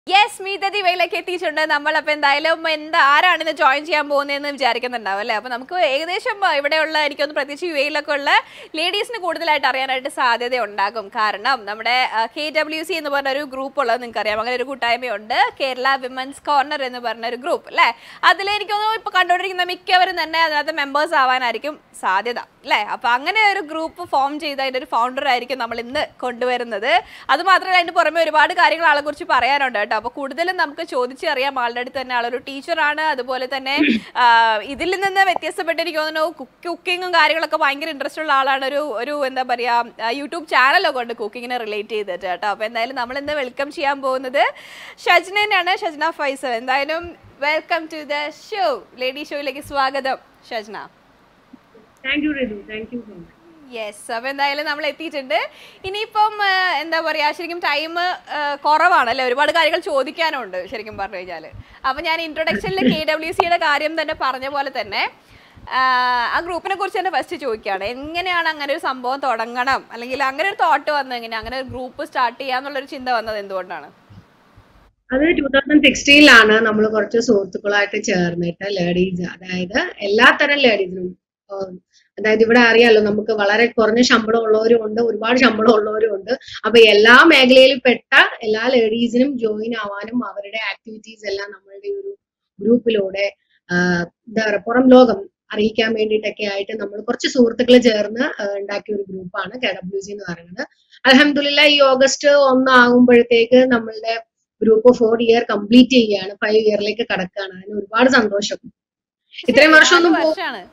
Yes മീതതി വേയിലേക്ക് എത്തിയിട്ടുണ്ട് നമ്മൾ അപ്പൊ എന്തായാലും എന്താ ആരാണ് ഇന്ന് ജോയിൻ ചെയ്യാൻ പോകുന്നതെന്ന് വിചാരിക്കുന്നുണ്ടാവും അല്ലേ അപ്പൊ നമുക്ക് ഏകദേശം ആ, ഇവിടെയുള്ള എനിക്കൊന്ന് പ്രത്യേകിച്ച് യു എയിലൊക്കെ ഉള്ള ലേഡീസിന് കൂടുതലായിട്ട് അറിയാനായിട്ട് സാധ്യത ഉണ്ടാകും കാരണം നമ്മുടെ കെ ഡബ്ല്യു സി എന്ന് പറഞ്ഞ ഒരു ഗ്രൂപ്പ് ഉള്ളത് നിങ്ങൾക്ക് അറിയാം അങ്ങനെ ഒരു കൂട്ടായ്മയുണ്ട് കേരള വിമൻസ് കോർണർ എന്ന് പറഞ്ഞ ഒരു ഗ്രൂപ്പ് അല്ലേ അതിൽ എനിക്ക് തോന്നുന്നു ഇപ്പൊ കണ്ടുകൊണ്ടിരിക്കുന്ന മിക്കവരും തന്നെ അതിനകത്ത് മെമ്പേഴ്സ് ആവാനായിരിക്കും സാധ്യത അല്ലേ അപ്പൊ അങ്ങനെ ഒരു ഗ്രൂപ്പ് ഫോം ചെയ്ത് അതിന്റെ ഒരു ഫൗണ്ടർ ആയിരിക്കും നമ്മൾ ഇന്ന് കൊണ്ടുവരുന്നത് അത് മാത്രമല്ല അതിന്റെ പുറമെ ഒരുപാട് കാര്യങ്ങൾ ആളെ കുറിച്ച് പറയാനുണ്ട് കേട്ടോ അപ്പൊ കൂടുതലും നമുക്ക് ചോദിച്ചറിയാം ആളുടെ അടുത്ത് തന്നെ ആളൊരു ടീച്ചറാണ് അതുപോലെ തന്നെ ആ, ഇതിൽ നിന്ന് വ്യത്യസ്തപ്പെട്ട് എനിക്ക് തോന്നുന്നു കുക്കിങ്ങും കാര്യങ്ങളൊക്കെ ഭയങ്കര ഇൻട്രസ്റ്റ് ഉള്ള ആളാണ് ഒരു ഒരു എന്താ പറയാ ആ, യൂട്യൂബ് ചാനലൊക്കെ ഉണ്ട് കുക്കിങ്ങിനെ റിലേറ്റ് ചെയ്തിട്ട് കേട്ടോ അപ്പൊ എന്തായാലും നമ്മൾ ഇന്ന് വെൽക്കം ചെയ്യാൻ പോകുന്നത് ഷജ്നയാണ് ഷജ്ന ഫൈസൽ എന്തായാലും welcome to the show lady ഷോയിലേക്ക് സ്വാഗതം Shajna thank you Ritu thank you so much yes അപ്പൊ എന്തായാലും നമ്മൾ എത്തിയിട്ടുണ്ട് ഇനിയിപ്പം ആ, എന്താ പറയാ ശരിക്കും ടൈം കുറവാണ് അല്ലെ ഒരുപാട് കാര്യങ്ങൾ ചോദിക്കാനുണ്ട് ശരിക്കും പറഞ്ഞു കഴിഞ്ഞാൽ അപ്പൊ ഞാൻ ഇൻട്രൊഡക്ഷനിൽ കെ ഡബ്ല്യു സിയുടെ കാര്യം തന്നെ പറഞ്ഞ പോലെ തന്നെ ആ, ആ ഗ്രൂപ്പിനെ കുറിച്ച് തന്നെ ഫസ്റ്റ് ചോദിക്കുകയാണ് എങ്ങനെയാണ് അങ്ങനെ ഒരു സംഭവം തുടങ്ങണം അല്ലെങ്കിൽ അങ്ങനെ ഒരു തോട്ട് വന്നത് എങ്ങനെ അങ്ങനെ ഒരു ഗ്രൂപ്പ് സ്റ്റാർട്ട് ചെയ്യാന്നുള്ളൊരു ചിന്ത വന്നത് എന്തുകൊണ്ടാണ് അത് ടൂ തൗസൻഡ് സിക്സ്റ്റീനിലാണ് നമ്മൾ കുറച്ച് സുഹൃത്തുക്കളായിട്ട് ചേർന്നിട്ട് ലേഡീസ് അതായത് എല്ലാത്തരം ലേഡീസിനും അതായത് ഇവിടെ അറിയാലോ നമുക്ക് വളരെ കുറഞ്ഞ ശമ്പളം ഉള്ളവരും ഉണ്ട് ഒരുപാട് ശമ്പളം ഉള്ളവരും ഉണ്ട് അപ്പൊ എല്ലാ മേഖലയിൽ പെട്ട എല്ലാ ലേഡീസിനും ജോയിൻ ആവാനും അവരുടെ ആക്ടിവിറ്റീസ് എല്ലാം നമ്മളുടെ ഈ ഒരു ഗ്രൂപ്പിലൂടെ ആഹ് എന്താ പറയുക പുറം ലോകം അറിയിക്കാൻ വേണ്ടിയിട്ടൊക്കെ ആയിട്ട് നമ്മൾ കുറച്ച് സുഹൃത്തുക്കൾ ചേർന്ന് ആഹ് ഉണ്ടാക്കിയ ഒരു ഗ്രൂപ്പാണ് കെ ഡബ്ല്യു സി എന്ന് പറയുന്നത് അലഹമില്ല ഈ ഓഗസ്റ്റ് ഒന്നാകുമ്പോഴത്തേക്ക് നമ്മളുടെ ഗ്രൂപ്പ് ഫോർ ഇയർ കംപ്ലീറ്റ് ചെയ്യുകയാണ് ഫൈവ് ഇയറിലേക്ക് കടക്കുകയാണ് അതിന് ഒരുപാട് സന്തോഷം ഇത്രയും വർഷമൊന്നും നാല് പോ- വർഷമാണ്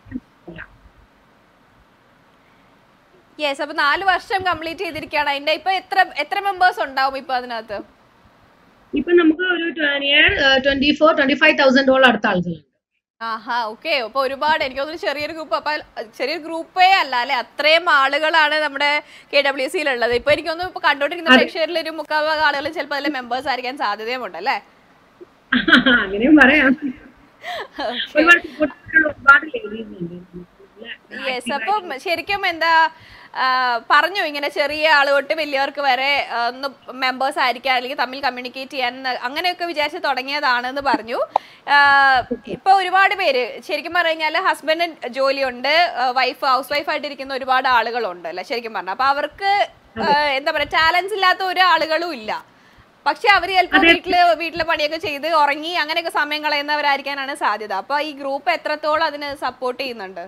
യെസ് അപ്പൊ നാല് വർഷം കംപ്ലീറ്റ് ചെയ്തിരിക്കുകയാണ് അതിന്റെ ഇപ്പൊ എത്ര എത്ര മെമ്പേഴ്സ് ഉണ്ടാവും ഇപ്പൊ അതിനകത്ത് ഇപ്പൊ നമുക്ക് ഒരു year twenty four twenty five തൗസൻഡോളം അടുത്ത ആളുകളുണ്ട് ആഹാ ഓക്കെ അപ്പൊ ഒരുപാട് എനിക്ക് തോന്നുന്നു ചെറിയൊരു ഗ്രൂപ്പ് അപ്പൊ ചെറിയൊരു ഗ്രൂപ്പേ അല്ല അല്ലെ അത്രയും ആളുകളാണ് നമ്മുടെ കെ ഡബ്ല്യു സിയിൽ ഉള്ളത് ഇപ്പൊ എനിക്ക് തോന്നുന്നു ഇപ്പൊ കണ്ടോണ്ടിരിക്കുന്ന പ്രേക്ഷകരിൽ ഒരു മുക്കാൽ ആളുകൾ ചിലപ്പോൾ അതിലെ മെമ്പേഴ്സ് ആയിരിക്കാൻ സാധ്യതയുമുണ്ട് അല്ലേ അങ്ങനെയും പറയാം ഒരുപാട് support ഒരുപാട് ലേഡീസ് ഉണ്ട് യെസ് അപ്പം ശരിക്കും എന്താ ആ, പറഞ്ഞു ഇങ്ങനെ ചെറിയ ആൾ തൊട്ട് വലിയവർക്ക് വരെ ആ, ഒന്ന് മെമ്പേഴ്സ് ആയിരിക്കാൻ അല്ലെങ്കിൽ തമ്മിൽ കമ്മ്യൂണിക്കേറ്റ് ചെയ്യാൻ ന്ന് അങ്ങനെയൊക്കെ വിചാരിച്ച് തുടങ്ങിയതാണെന്ന് പറഞ്ഞു ആ, ഇപ്പൊ ഒരുപാട് പേര് ശരിക്കും പറഞ്ഞു കഴിഞ്ഞാൽ ഹസ്ബൻഡ് ജോലിയുണ്ട് വൈഫ് ഹൗസ് വൈഫ് ആയിട്ടിരിക്കുന്ന ഒരുപാട് ആളുകളുണ്ട് അല്ലെ ശരിക്കും പറഞ്ഞു അപ്പൊ അവർക്ക് ആ, എന്താ പറയാ ടാലൻസ് ഇല്ലാത്ത ഒരു ആളുകളും ഇല്ല പക്ഷെ അവര് ചിലപ്പോൾ വീട്ടില് വീട്ടിലെ പണിയൊക്കെ ചെയ്ത് ഉറങ്ങി അങ്ങനെയൊക്കെ സമയം കളയുന്നവരായിരിക്കാനാണ് സാധ്യത അപ്പൊ ഈ ഗ്രൂപ്പ് എത്രത്തോളം അതിന് സപ്പോർട്ട് ചെയ്യുന്നുണ്ട്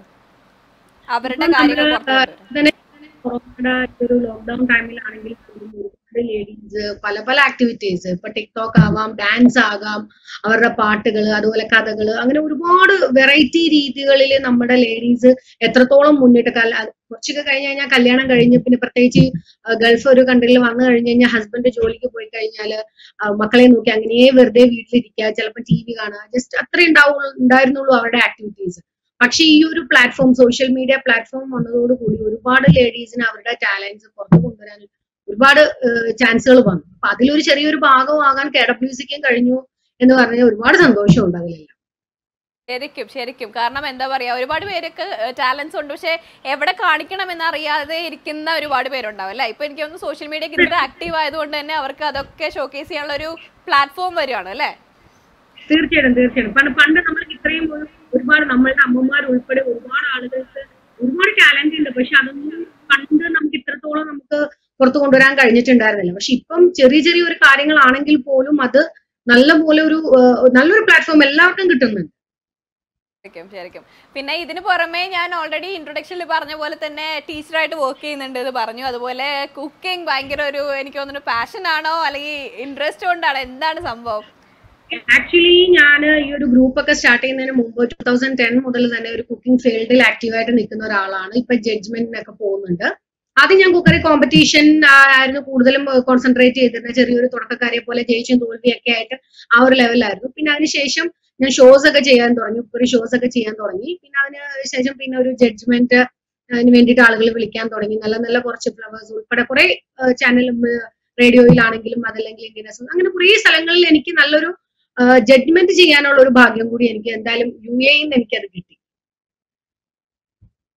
അവരുടെ കാര്യങ്ങൾ പുറത്ത് കൊണ്ടുവരാൻ. തന്നെ കൊറോണയുടെ ഒരു ലോക്ക്ഡൌൺ ടൈമിലാണെങ്കിൽ പോലും ഒരുപാട് ലേഡീസ് പല പല ആക്ടിവിറ്റീസ് ഇപ്പൊ ടിക്ടോക്ക് ആവാം ഡാൻസ് ആകാം അവരുടെ പാട്ടുകൾ അതുപോലെ കഥകൾ അങ്ങനെ ഒരുപാട് വെറൈറ്റി രീതികളിൽ നമ്മുടെ ലേഡീസ് എത്രത്തോളം മുന്നിട്ട് കല- അത് കുറച്ചൊക്കെ കഴിഞ്ഞ് കഴിഞ്ഞാൽ കല്യാണം കഴിഞ്ഞ് പിന്നെ പ്രത്യേകിച്ച് ആ, ഗൾഫ് ഒരു കൺട്രിയിൽ വന്നു കഴിഞ്ഞ് കഴിഞ്ഞാൽ ഹസ്ബൻഡ് ജോലിക്ക് പോയി കഴിഞ്ഞാൽ മക്കളെ നോക്കി അങ്ങനെ വെറുതെ വീട്ടിലിരിക്കുക ചിലപ്പോൾ ടി വി കാണുക ജസ്റ്റ് അത്രേ ഉണ്ടാവുള്ളൂ ഉണ്ടായിരുന്നുള്ളൂ അവരുടെ ആക്ടിവിറ്റീസ് പക്ഷെ ഈ ഒരു പ്ലാറ്റ്ഫോം സോഷ്യൽ മീഡിയ പ്ലാറ്റ്ഫോം വന്നതോടുകൂടി ഒരുപാട് ലേഡീസിന് അവരുടെ ടാലൻസ് പുറത്തു കൊണ്ടുവരാൻ ഒരുപാട് ചാൻസുകൾ വന്നു അപ്പൊ അതിലൊരു ചെറിയൊരു ഭാഗമാകാൻ കെ ഡബ്ല്യു സിക്കും കഴിഞ്ഞു എന്ന് പറഞ്ഞാൽ ഒരുപാട് സന്തോഷമുണ്ട് അതിലെല്ലാം ശരിക്കും ശരിക്കും കാരണം എന്താ പറയാ ഒരുപാട് പേരൊക്കെ ടാലൻസ് ഉണ്ട് പക്ഷെ എവിടെ കാണിക്കണം എന്നറിയാതെ ഇരിക്കുന്ന ഒരുപാട് പേരുണ്ടാവും അല്ലെ ഇപ്പൊ എനിക്ക് തോന്നുന്നു സോഷ്യൽ മീഡിയക്ക് ഇത്ര ആക്റ്റീവ് ആയതുകൊണ്ട് തന്നെ അവർക്ക് അതൊക്കെ ഷോക്കേസ് ചെയ്യാനുള്ള ഒരു പ്ലാറ്റ്ഫോം വരികയാണ് അല്ലെ തീർച്ചയായിട്ടും തീർച്ചയായിട്ടും പണ്ട് പണ്ട് നമ്മൾക്ക് ഇത്രയും ഒരു- ഒരുപാട് നമ്മളുടെ അമ്മമാർ ഉൾപ്പെടെ ഒരുപാട് ആളുകൾക്ക് ഒരുപാട് ടാലന്റ് ഉണ്ട് പക്ഷെ അതൊന്നും പണ്ട് നമുക്ക് ഇത്രത്തോളം നമുക്ക് പുറത്തു കൊണ്ടുവരാൻ കഴിഞ്ഞിട്ടുണ്ടായിരുന്നില്ല പക്ഷെ ഇപ്പം ചെറിയ ചെറിയ ഒരു കാര്യങ്ങളാണെങ്കിൽ പോലും അത് നല്ല പോലെ ഒരു ഏഹ്, നല്ലൊരു പ്ലാറ്റ്ഫോം എല്ലാവർക്കും കിട്ടുന്നുണ്ട് ശരിക്കും ശരിക്കും പിന്നെ ഇതിന് പുറമെ ഞാൻ ഓൾറെഡി ഇൻട്രൊഡക്ഷനിൽ പറഞ്ഞ പോലെ തന്നെ ടീച്ചറായിട്ട് വർക്ക് ചെയ്യുന്നുണ്ട് എന്ന് പറഞ്ഞു അതുപോലെ കുക്കിംഗ് ഭയങ്കര ഒരു എനിക്ക് തോന്നുന്നു പാഷൻ ആണോ അല്ലെങ്കിൽ ഇൻട്രസ്റ്റ് കൊണ്ടാണോ എന്താണ് സംഭവം ആക്ച്വലി ഞാൻ ഈ ഒരു ഗ്രൂപ്പ് ഒക്കെ സ്റ്റാർട്ട് ചെയ്യുന്നതിന് മുമ്പ് ടൂ തൗസൻഡ് ടെൻ മുതൽ തന്നെ ഒരു കുക്കിംഗ് ഫീൽഡിൽ ആക്റ്റീവായിട്ട് നിൽക്കുന്ന ഒരാളാണ് ഇപ്പൊ ജഡ്ജ്മെന്റിനൊക്കെ പോകുന്നുണ്ട് ആദ്യം ഞാൻ കുക്കറി കോമ്പറ്റീഷൻ ആയിരുന്നു കൂടുതലും കോൺസെൻട്രേറ്റ് ചെയ്തിരുന്നത് ചെറിയൊരു തുടക്കക്കാരെ പോലെ ജയിച്ചും തോൽവിയൊക്കെ ആയിട്ട് ആ ഒരു ലെവലായിരുന്നു പിന്നെ അതിനുശേഷം ഞാൻ ഷോസ് ഒക്കെ ചെയ്യാൻ തുടങ്ങി കുക്കറി ഷോസ് ഒക്കെ ചെയ്യാൻ തുടങ്ങി പിന്നെ അതിന് ശേഷം പിന്നെ ഒരു ജഡ്ജ്മെന്റ് അതിന് വേണ്ടിയിട്ട് ആളുകൾ വിളിക്കാൻ തുടങ്ങി നല്ല നല്ല കുറച്ച് ഫ്ലവേഴ്സ് ഉൾപ്പെടെ കുറെ ചാനലും റേഡിയോയിലാണെങ്കിലും അതല്ലെങ്കിൽ ഇന്ത്യൻ എസ് അങ്ങനെ കുറേ സ്ഥലങ്ങളിൽ എനിക്ക് നല്ലൊരു ജഡ്ജ്മെന്റ് ചെയ്യാനുള്ള ഒരു ഭാഗ്യം കൂടി എനിക്ക് എന്തായാലും യു എയിൽ നിന്ന് എനിക്കത് കിട്ടി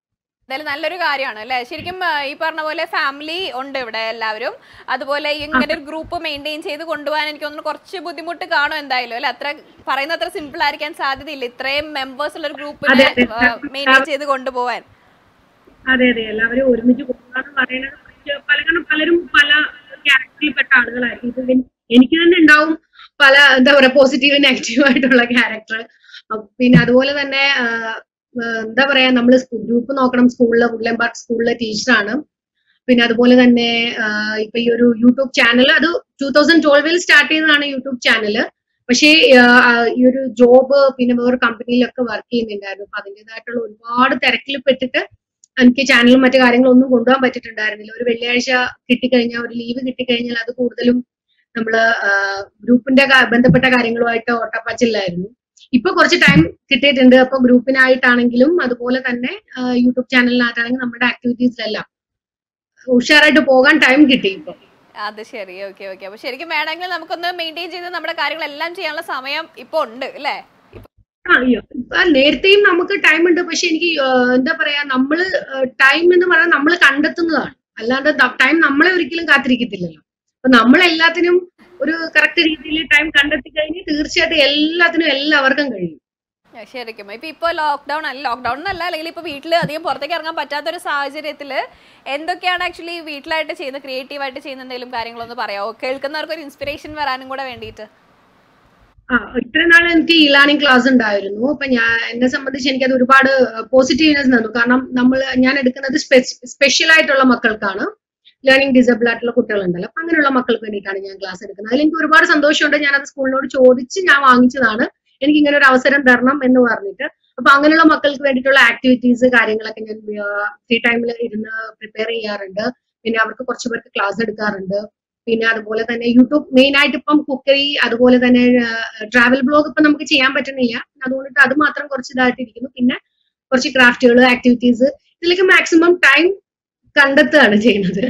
എന്തായാലും നല്ലൊരു കാര്യമാണ് അല്ലേ ശരിക്കും ആ, ഈ പറഞ്ഞ പോലെ ഫാമിലി ഉണ്ട് ഇവിടെ എല്ലാവരും അതുപോലെ ഇങ്ങനെ ഒരു ഗ്രൂപ്പ് മെയിൻറ്റെയിൻ ചെയ്ത് കൊണ്ടുപോകാൻ എനിക്ക് തോന്നുന്നു കുറച്ച് ബുദ്ധിമുട്ട് കാണും എന്തായാലും അല്ലെ അത്ര പറയുന്ന അത്ര സിമ്പിൾ ആയിരിക്കാൻ സാധ്യതയില്ല ഇത്രയും മെമ്പേഴ്സ് ഉള്ള ഒരു ഗ്രൂപ്പിനെ അതെ, അതെ. മെയിൻറ്റെയിൻ ചെയ്ത് കൊണ്ടുപോകാൻ അതെ അതെ എല്ലാവരും ഒരുമിച്ച് കൊണ്ടുപോകാന്ന് പറയുന്നത് കുറച്ച് പല കാരണം പലരും പല ക്യാരക്ടറിൽപ്പെട്ട ആളുകളായിരിക്കും ഇപ്പൊ ഇവൻ- എനിക്ക് തന്നെ ഉണ്ടാവും പല എന്താ പറയാ പോസിറ്റീവ് നെഗറ്റീവ് ആയിട്ടുള്ള ക്യാരക്ടർ പിന്നെ അതുപോലെ തന്നെ ആ, ആ, എന്താ പറയാ നമ്മൾ ഗ്രൂപ്പ് നോക്കണം സ്കൂളിലെ വുഡ്ലൻ പാർക്ക് സ്കൂളിലെ ടീച്ചറാണ് പിന്നെ അതുപോലെ തന്നെ ആ, ഇപ്പൊ ഈ ഒരു യൂട്യൂബ് ചാനൽ അത് ടൂ തൗസൻഡ് ട്വൽവിൽ സ്റ്റാർട്ട് ചെയ്തതാണ് യൂട്യൂബ് ചാനല് പക്ഷേ ആ, ആ, ഈ ഒരു ജോബ് പിന്നെ വേറെ കമ്പനിയിലൊക്കെ വർക്ക് ചെയ്യുന്നുണ്ടായിരുന്നു അപ്പൊ അതിൻ്റെതായിട്ടുള്ള ഒരുപാട് തിരക്കിൽ പെട്ടിട്ട് എനിക്ക് ചാനലും മറ്റു കാര്യങ്ങളും ഒന്നും കൊണ്ടുപോകാൻ പറ്റിയിട്ടുണ്ടായിരുന്നില്ല ഒരു വെള്ളിയാഴ്ച കിട്ടിക്കഴിഞ്ഞാൽ ഒരു ലീവ് കിട്ടിക്കഴിഞ്ഞാൽ അത് കൂടുതലും നമ്മള് ഗ്രൂപ്പിന്റെ ബന്ധപ്പെട്ട കാര്യങ്ങളുമായിട്ട് ഓട്ടപ്പാച്ചിലായിരുന്നു ഇപ്പൊ കുറച്ച് ടൈം കിട്ടിയിട്ടുണ്ട് അപ്പൊ ഗ്രൂപ്പിനായിട്ടാണെങ്കിലും അതുപോലെ തന്നെ ആ, യൂട്യൂബ് ചാനലിനകത്താണെങ്കിലും നമ്മുടെ ആക്ടിവിറ്റീസിലെല്ലാം ഉഷാറായിട്ട് പോകാൻ ടൈം കിട്ടി ഇപ്പൊ അത് ശരി ഓക്കെ ഓക്കെ അപ്പൊ ശരിക്കും വേണമെങ്കിൽ നമുക്കൊന്ന് മെയിൻറ്റെയിൻ ചെയ്ത് നമ്മുടെ കാര്യങ്ങളെല്ലാം ചെയ്യാനുള്ള സമയം ഇപ്പൊ ഉണ്ട് അല്ലേ ആ, അയ്യോ. ആ, നേരത്തെയും നമുക്ക് ടൈം ഉണ്ട് പക്ഷെ എനിക്ക് ആ, എന്താ പറയാ നമ്മള് ടൈം എന്ന് പറഞ്ഞാൽ നമ്മൾ കണ്ടെത്തുന്നതാണ് അല്ലാണ്ട് ടൈം നമ്മളെ ഒരിക്കലും കാത്തിരിക്കത്തില്ലല്ലോ അപ്പൊ നമ്മൾ എല്ലാത്തിനും ഒരു കറക്റ്റ് രീതിയിൽ ടൈം കണ്ടെത്തി കഴിഞ്ഞ് തീർച്ചയായിട്ടും എല്ലാത്തിനും എല്ലാവർക്കും കഴിയും ആ, ശരിക്കും ഇപ്പൊ ഇപ്പൊ ലോക്ക്ഡൌൺ അല്ല ലോക്ക്ഡൌൺ എന്നല്ല അല്ലെങ്കിൽ ഇപ്പൊ വീട്ടിൽ അധികം പുറത്തേക്ക് ഇറങ്ങാൻ പറ്റാത്ത ഒരു സാഹചര്യത്തിൽ എന്തൊക്കെയാണ് ആക്ച്വലി വീട്ടിലായിട്ട് ചെയ്യുന്ന ക്രിയേറ്റീവ് ആയിട്ട് ചെയ്യുന്ന എന്തെങ്കിലും കാര്യങ്ങളൊന്ന് പറയാമോ കേൾക്കുന്നവർക്ക് ഒരു ഇൻസ്പിറേഷൻ വരാനും കൂടെ വേണ്ടിയിട്ട് ആ ഇത്ര നാൾ എനിക്ക് ഇ ലേണിംഗ് ക്ലാസ് ഉണ്ടായിരുന്നു അപ്പൊ ഞാൻ എന്നെ സംബന്ധിച്ച് എനിക്കത് ഒരുപാട് പോസിറ്റീവ്നെസ് തന്നു കാരണം നമ്മൾ ഞാൻ എടുക്കുന്നത് സ്പെഷ്യൽ ആയിട്ടുള്ള മക്കൾക്കാണ് ലേണിംഗ് ഡിസബിൾ ആയിട്ടുള്ള കുട്ടികളുണ്ടല്ലോ അപ്പൊ അങ്ങനെയുള്ള മക്കൾക്ക് വേണ്ടിയിട്ടാണ് ഞാൻ ക്ലാസ് എടുക്കുന്നത് അതിൽ എനിക്ക് ഒരുപാട് സന്തോഷമുണ്ട് ഞാൻ അത് സ്കൂളിനോട് ചോദിച്ച് ഞാൻ വാങ്ങിച്ചതാണ് എനിക്ക് ഇങ്ങനെ ഒരു അവസരം തരണം എന്ന് പറഞ്ഞിട്ട് അപ്പൊ അങ്ങനെയുള്ള മക്കൾക്ക് വേണ്ടിയിട്ടുള്ള ആക്ടിവിറ്റീസ് കാര്യങ്ങളൊക്കെ ഞാൻ ഫ്രീ ടൈമിൽ ഇരുന്ന് പ്രിപ്പയർ ചെയ്യാറുണ്ട് പിന്നെ അവർക്ക് കുറച്ച് പേർക്ക് ക്ലാസ് എടുക്കാറുണ്ട് പിന്നെ അതുപോലെ തന്നെ യൂട്യൂബ് മെയിൻ ആയിട്ട് ഇപ്പം കുക്കറി അതുപോലെ തന്നെ ട്രാവൽ ബ്ലോഗ് ഇപ്പൊ നമുക്ക് ചെയ്യാൻ പറ്റുന്നില്ല അതുകൊണ്ടിട്ട് അത് മാത്രം കുറച്ച് ഇതായിട്ടിരിക്കുന്നു പിന്നെ കുറച്ച് ക്രാഫ്റ്റുകൾ ആക്ടിവിറ്റീസ് ഇതിലേക്ക് മാക്സിമം ടൈം കണ്ടെത്തുകയാണ് ചെയ്യുന്നത്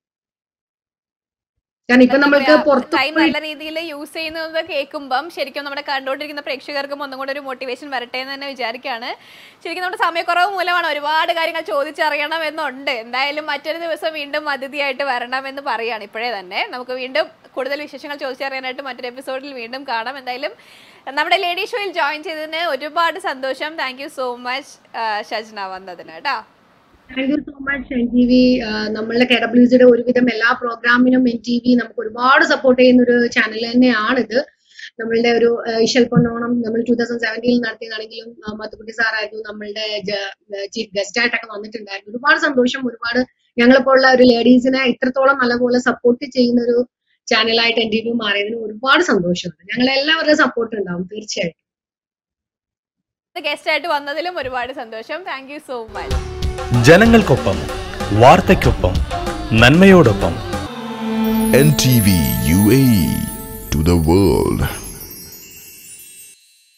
കാരണം ഇപ്പൊ നമ്മൾക്ക് പുറത്ത് ടൈം നല്ല രീതിയിൽ യൂസ് ചെയ്യുന്നത് കേൾക്കുമ്പം ശരിക്കും നമ്മുടെ കണ്ടുകൊണ്ടിരിക്കുന്ന പ്രേക്ഷകർക്കും ഒന്നും കൂടെ ഒരു മോട്ടിവേഷൻ വരട്ടെ എന്ന് തന്നെ വിചാരിക്കുകയാണ് ശരിക്കും നമ്മുടെ സമയക്കുറവ് മൂലമാണ് ഒരുപാട് കാര്യങ്ങൾ ചോദിച്ചറിയണം എന്നുണ്ട് എന്തായാലും മറ്റൊരു ദിവസം വീണ്ടും അതിഥിയായിട്ട് വരണം എന്ന് പറയുകയാണ് ഇപ്പോഴേ തന്നെ നമുക്ക് വീണ്ടും കൂടുതൽ വിശേഷങ്ങൾ ചോദിച്ചറിയാനായിട്ട് മറ്റൊരു എപ്പിസോഡിൽ വീണ്ടും കാണാം എന്തായാലും നമ്മുടെ ലേഡി ഷോയിൽ ജോയിൻ ചെയ്തതിന് ഒരുപാട് സന്തോഷം thank you so much Shajna വന്നതിന് കേട്ടോ thank you so much N T V നമ്മളുടെ കെ ഡബ്ല്യു സിയുടെ ഒരുവിധം എല്ലാ പ്രോഗ്രാമിനും എൻ ടി വി നമുക്ക് ഒരുപാട് സപ്പോർട്ട് ചെയ്യുന്ന ഒരു ചാനൽ തന്നെയാണിത് നമ്മളുടെ ഒരു ആ, ഇശൽ പൊന്നോണം നമ്മൾ ടൂ തൗസൻഡ് സെവൻറ്റീനിൽ നടത്തിയതാണെങ്കിലും ആ, മത്തുക്കുട്ടി സാറായിരുന്നു നമ്മളുടെ ചീഫ് ഗസ്റ്റ് ആയിട്ടൊക്കെ വന്നിട്ടുണ്ടായിരുന്നു ഒരുപാട് സന്തോഷം ഒരുപാട് ഞങ്ങളിപ്പോഴുള്ള ഒരു ലേഡീസിനെ ഇത്രത്തോളം നല്ലപോലെ സപ്പോർട്ട് ചെയ്യുന്ന ഒരു ചാനലായിട്ട് എൻ ടി വി മാറിയതിന് ഒരുപാട് സന്തോഷമുണ്ട് ഞങ്ങൾ എല്ലാവരുടെയും സപ്പോർട്ട് ഉണ്ടാവും തീർച്ചയായിട്ടും ഗസ്റ്റ് ആയിട്ട് വന്നതിലും ഒരുപാട് സന്തോഷം താങ്ക് യു സോ മച്ച് ജനങ്ങൾക്കൊപ്പം വാർത്തയ്ക്കൊപ്പം നന്മയോടൊപ്പം NTV UAE to the world.